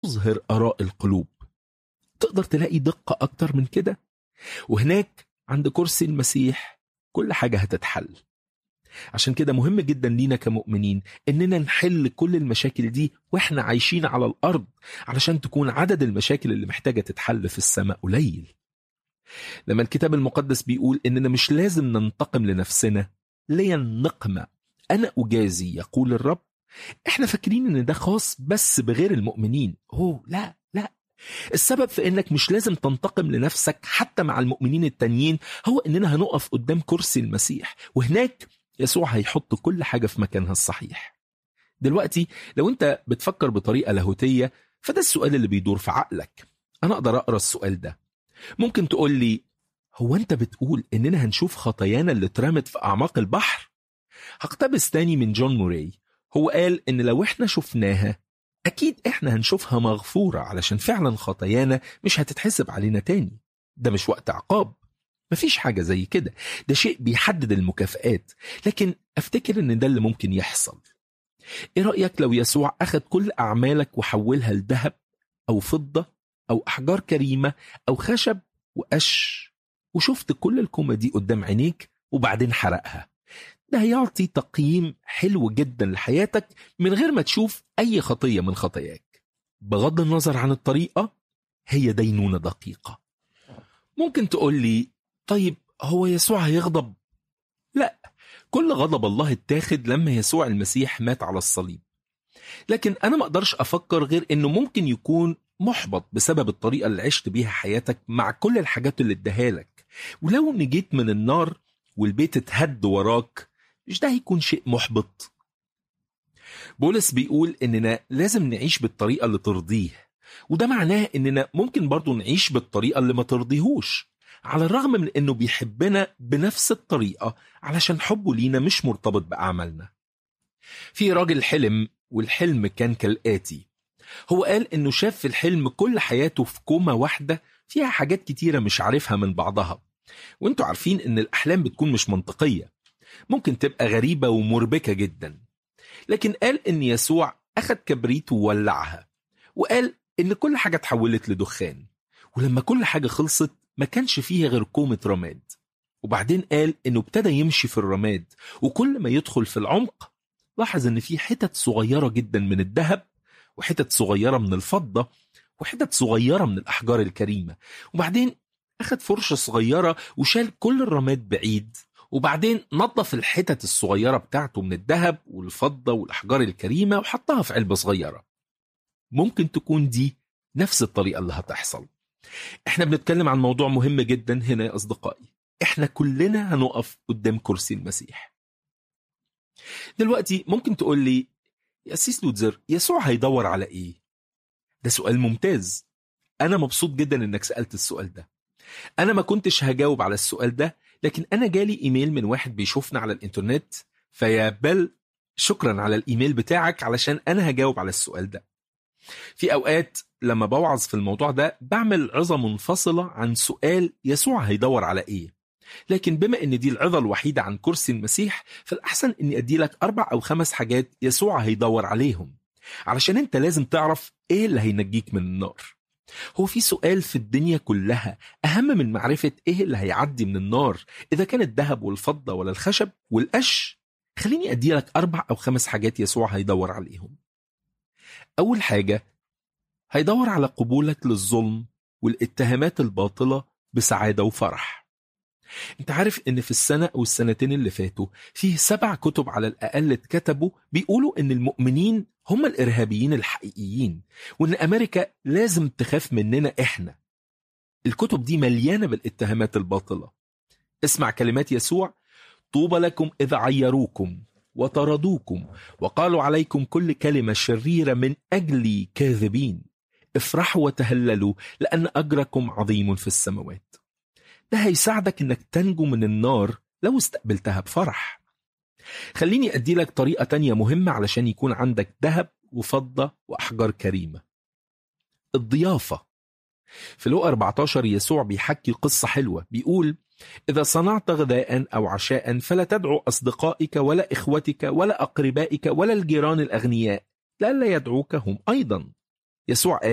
تظهر آراء القلوب تقدر تلاقي دقة أكتر من كده وهناك عند كرسي المسيح كل حاجة هتتحل عشان كده مهم جدا لينا كمؤمنين اننا نحل كل المشاكل دي واحنا عايشين على الارض علشان تكون عدد المشاكل اللي محتاجه تتحل في السماء قليل لما الكتاب المقدس بيقول اننا مش لازم ننتقم لنفسنا لي النقمه انا اجازي يقول الرب احنا فاكرين ان ده خاص بس بغير المؤمنين اوه لا لا السبب في انك مش لازم تنتقم لنفسك حتى مع المؤمنين التانيين هو اننا هنقف قدام كرسي المسيح وهناك يسوع هيحط كل حاجة في مكانها الصحيح دلوقتي لو انت بتفكر بطريقة لاهوتية فده السؤال اللي بيدور في عقلك انا اقدر اقرا السؤال ده ممكن تقول لي هو انت بتقول اننا هنشوف خطايانا اللي اترمت في اعماق البحر هقتبس تاني من جون موراي هو قال ان لو احنا شفناها اكيد احنا هنشوفها مغفورة علشان فعلا خطايانا مش هتتحسب علينا تاني ده مش وقت عقاب مفيش حاجة زي كده ده شيء بيحدد المكافآت لكن أفتكر إن ده اللي ممكن يحصل إيه رأيك لو يسوع أخذ كل أعمالك وحولها لذهب أو فضة أو أحجار كريمة أو خشب وقش وشفت كل الكومة دي قدام عينيك وبعدين حرقها ده هيعطي تقييم حلو جدا لحياتك من غير ما تشوف أي خطية من خطاياك بغض النظر عن الطريقة هي دينونة دقيقة ممكن تقول لي طيب هو يسوع هيغضب لا كل غضب الله اتاخد لما يسوع المسيح مات على الصليب لكن انا ما اقدرش افكر غير انه ممكن يكون محبط بسبب الطريقه اللي عشت بيها حياتك مع كل الحاجات اللي اداها لك ولو نجيت من النار والبيت اتهد وراك مش ده هيكون شيء محبط بولس بيقول اننا لازم نعيش بالطريقه اللي ترضيه وده معناه اننا ممكن برضو نعيش بالطريقه اللي ما ترضيهوش على الرغم من انه بيحبنا بنفس الطريقة علشان حبه لينا مش مرتبط بأعمالنا في راجل حلم والحلم كان كالآتي هو قال انه شاف في الحلم كل حياته في كومة واحدة فيها حاجات كتيرة مش عارفها من بعضها وانتوا عارفين ان الأحلام بتكون مش منطقية ممكن تبقى غريبة ومربكة جدا لكن قال ان يسوع أخد كبريت وولعها وقال ان كل حاجة اتحولت لدخان ولما كل حاجة خلصت ما كانش فيها غير كومة رماد وبعدين قال انه ابتدى يمشي في الرماد وكل ما يدخل في العمق لاحظ ان في حتت صغيرة جدا من الذهب وحتت صغيرة من الفضة وحتت صغيرة من الأحجار الكريمة وبعدين أخد فرشة صغيرة وشال كل الرماد بعيد وبعدين نظف الحتت الصغيرة بتاعته من الذهب والفضة والأحجار الكريمة وحطها في علبة صغيرة ممكن تكون دي نفس الطريقة اللي هتحصل احنا بنتكلم عن موضوع مهم جدا هنا يا اصدقائي احنا كلنا هنقف قدام كرسي المسيح دلوقتي ممكن تقول لي يا سيس لوتزر يسوع هيدور على ايه ده سؤال ممتاز انا مبسوط جدا انك سألت السؤال ده انا ما كنتش هجاوب على السؤال ده لكن انا جالي ايميل من واحد بيشوفنا على الانترنت فيا بل شكرا على الايميل بتاعك علشان انا هجاوب على السؤال ده في اوقات لما بوعظ في الموضوع ده بعمل عظة منفصلة عن سؤال يسوع هيدور على ايه لكن بما ان دي العظة الوحيدة عن كرسي المسيح فالاحسن اني ادي لك اربع او خمس حاجات يسوع هيدور عليهم علشان انت لازم تعرف ايه اللي هينجيك من النار هو في سؤال في الدنيا كلها اهم من معرفة ايه اللي هيعدي من النار اذا كان الذهب والفضة ولا الخشب والقش خليني ادي لك اربع او خمس حاجات يسوع هيدور عليهم اول حاجة هيدور على قبولك للظلم والاتهامات الباطلة بسعادة وفرح انت عارف ان في السنة او السنتين اللي فاتوا فيه سبع كتب على الاقل اتكتبوا بيقولوا ان المؤمنين هم الارهابيين الحقيقيين وان امريكا لازم تخاف مننا احنا الكتب دي مليانة بالاتهامات الباطلة اسمع كلمات يسوع طوبى لكم اذا عيروكم وطردوكم وقالوا عليكم كل كلمة شريرة من أجلي كاذبين افرحوا وتهللوا لأن أجركم عظيم في السماوات ده هيساعدك انك تنجو من النار لو استقبلتها بفرح خليني أدي لك طريقة تانية مهمة علشان يكون عندك ذهب وفضة وأحجار كريمة الضيافة في لو 14 يسوع بيحكي قصة حلوة بيقول إذا صنعت غذاء أو عشاء فلا تدعو أصدقائك ولا إخوتك ولا أقربائك ولا الجيران الأغنياء لئلا يدعوك هم أيضا يسوع قال